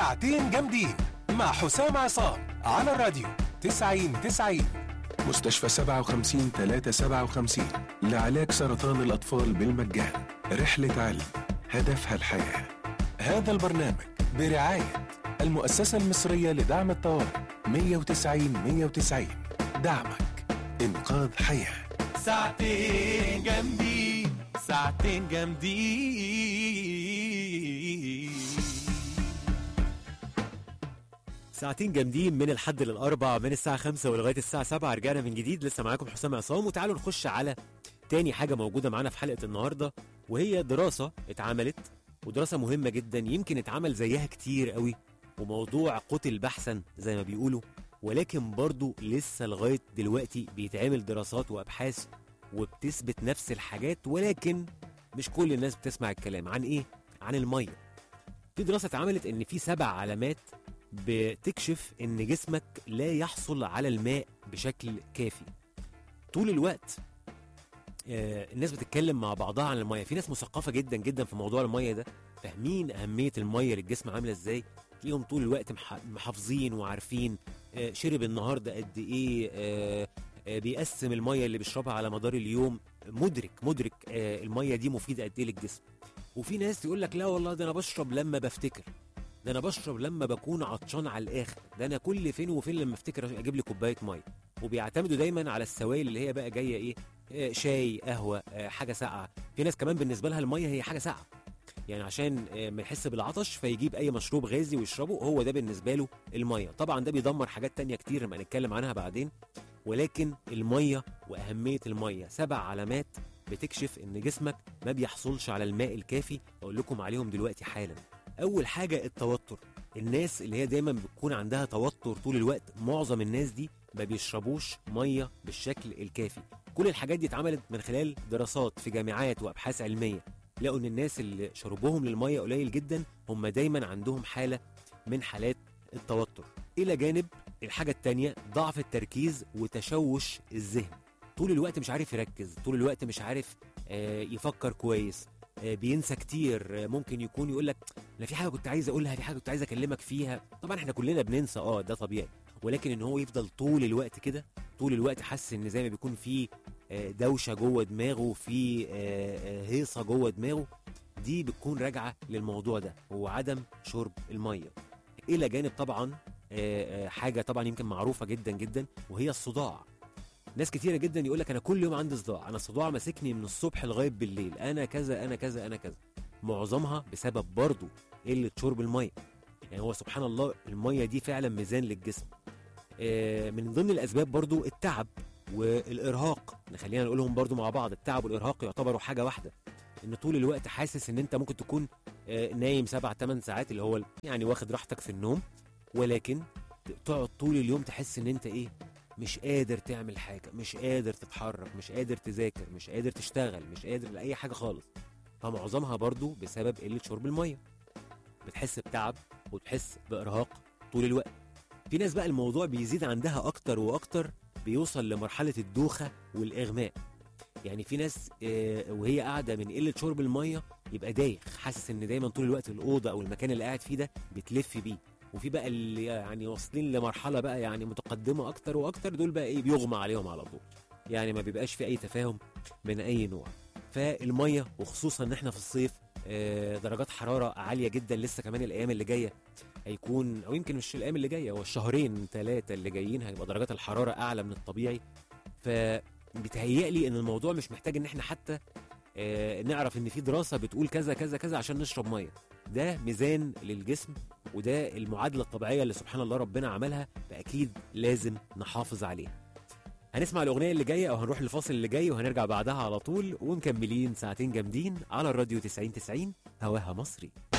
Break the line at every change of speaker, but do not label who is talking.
ساعتين جامدين مع حسام عصام على الراديو 90 90
مستشفى 57 357 لعلاج سرطان الأطفال بالمجان رحلة علم هدفها الحياة
هذا البرنامج برعاية المؤسسة المصرية لدعم الطوارئ 190 190 دعمك إنقاذ حياة
ساعتين جامدين ساعتين جامدين
ساعتين جامدين من الحد للأربع من الساعة خمسة ولغاية الساعة سبعة رجعنا من جديد لسه معاكم حسام عصام وتعالوا نخش على تاني حاجة موجودة معانا في حلقة النهاردة وهي دراسة اتعملت ودراسة مهمة جدا يمكن اتعمل زيها كتير قوي وموضوع قتل بحثا زي ما بيقولوا ولكن برضو لسه لغاية دلوقتي بيتعمل دراسات وأبحاث وبتثبت نفس الحاجات ولكن مش كل الناس بتسمع الكلام عن ايه؟ عن المية في دراسة اتعملت ان في سبع علامات بتكشف ان جسمك لا يحصل على الماء بشكل كافي طول الوقت آه، الناس بتتكلم مع بعضها عن الميه في ناس مثقفه جدا جدا في موضوع الميه ده فاهمين اهميه الميه للجسم عامله ازاي تلاقيهم طول الوقت مح- محافظين وعارفين آه، شرب النهارده قد ايه آه، آه، بيقسم الميه اللي بيشربها على مدار اليوم مدرك مدرك آه، الميه دي مفيده قد ايه للجسم وفي ناس يقول لك لا والله ده انا بشرب لما بفتكر ده انا بشرب لما بكون عطشان على الاخر ده انا كل فين وفين لما افتكر اجيب لي كوبايه ميه وبيعتمدوا دايما على السوائل اللي هي بقى جايه ايه آه، شاي قهوه آه، حاجه ساقعه في ناس كمان بالنسبه لها الميه هي حاجه ساقعه يعني عشان آه، ما يحس بالعطش فيجيب اي مشروب غازي ويشربه هو ده بالنسبه له الميه طبعا ده بيدمر حاجات تانية كتير ما نتكلم عنها بعدين ولكن الميه واهميه الميه سبع علامات بتكشف ان جسمك ما بيحصلش على الماء الكافي اقول لكم عليهم دلوقتي حالا اول حاجه التوتر الناس اللي هي دايما بتكون عندها توتر طول الوقت معظم الناس دي ما بيشربوش ميه بالشكل الكافي كل الحاجات دي اتعملت من خلال دراسات في جامعات وابحاث علميه لقوا ان الناس اللي شربهم للميه قليل جدا هم دايما عندهم حاله من حالات التوتر الى جانب الحاجه التانية ضعف التركيز وتشوش الذهن طول الوقت مش عارف يركز طول الوقت مش عارف آه، يفكر كويس آه، بينسى كتير آه، ممكن يكون يقول لك انا في حاجه كنت عايز اقولها في حاجه كنت عايز اكلمك فيها طبعا احنا كلنا بننسى اه ده طبيعي ولكن ان هو يفضل طول الوقت كده طول الوقت حاسس ان زي ما بيكون في آه، دوشه جوه دماغه في آه، آه، هيصه جوه دماغه دي بتكون راجعه للموضوع ده هو عدم شرب الميه الى جانب طبعا آه، آه، حاجه طبعا يمكن معروفه جدا جدا وهي الصداع ناس كتيرة جدا يقول لك انا كل يوم عندي صداع انا الصداع ماسكني من الصبح لغايه بالليل انا كذا انا كذا انا كذا معظمها بسبب برضه قله شرب الميه يعني هو سبحان الله الميه دي فعلا ميزان للجسم آه، من ضمن الاسباب برضو التعب والارهاق خلينا نقولهم برضو مع بعض التعب والارهاق يعتبروا حاجه واحده ان طول الوقت حاسس ان انت ممكن تكون آه، نايم سبع ثمان ساعات اللي هو يعني واخد راحتك في النوم ولكن تقعد طول اليوم تحس ان انت ايه مش قادر تعمل حاجه مش قادر تتحرك مش قادر تذاكر مش قادر تشتغل مش قادر لاي حاجه خالص فمعظمها برضو بسبب قله شرب الميه بتحس بتعب وتحس بارهاق طول الوقت في ناس بقى الموضوع بيزيد عندها اكتر واكتر بيوصل لمرحله الدوخه والاغماء يعني في ناس آه، وهي قاعده من قله شرب الميه يبقى دايخ حاسس ان دايما طول الوقت الاوضه او المكان اللي قاعد فيه ده بتلف بيه وفي بقى اللي يعني واصلين لمرحله بقى يعني متقدمه اكتر واكتر دول بقى ايه بيغمى عليهم على طول يعني ما بيبقاش في اي تفاهم من اي نوع فالميه وخصوصا ان احنا في الصيف آه، درجات حراره عاليه جدا لسه كمان الايام اللي جايه هيكون او يمكن مش الايام اللي جايه هو الشهرين ثلاثه اللي جايين هيبقى درجات الحراره اعلى من الطبيعي فبيتهيألي ان الموضوع مش محتاج ان احنا حتى آه، نعرف ان في دراسه بتقول كذا كذا كذا عشان نشرب ميه ده ميزان للجسم وده المعادله الطبيعيه اللي سبحان الله ربنا عملها فاكيد لازم نحافظ عليها هنسمع الاغنيه اللي جايه او هنروح للفاصل اللي جاي وهنرجع بعدها على طول ومكملين ساعتين جامدين على الراديو 90 90 هواها مصري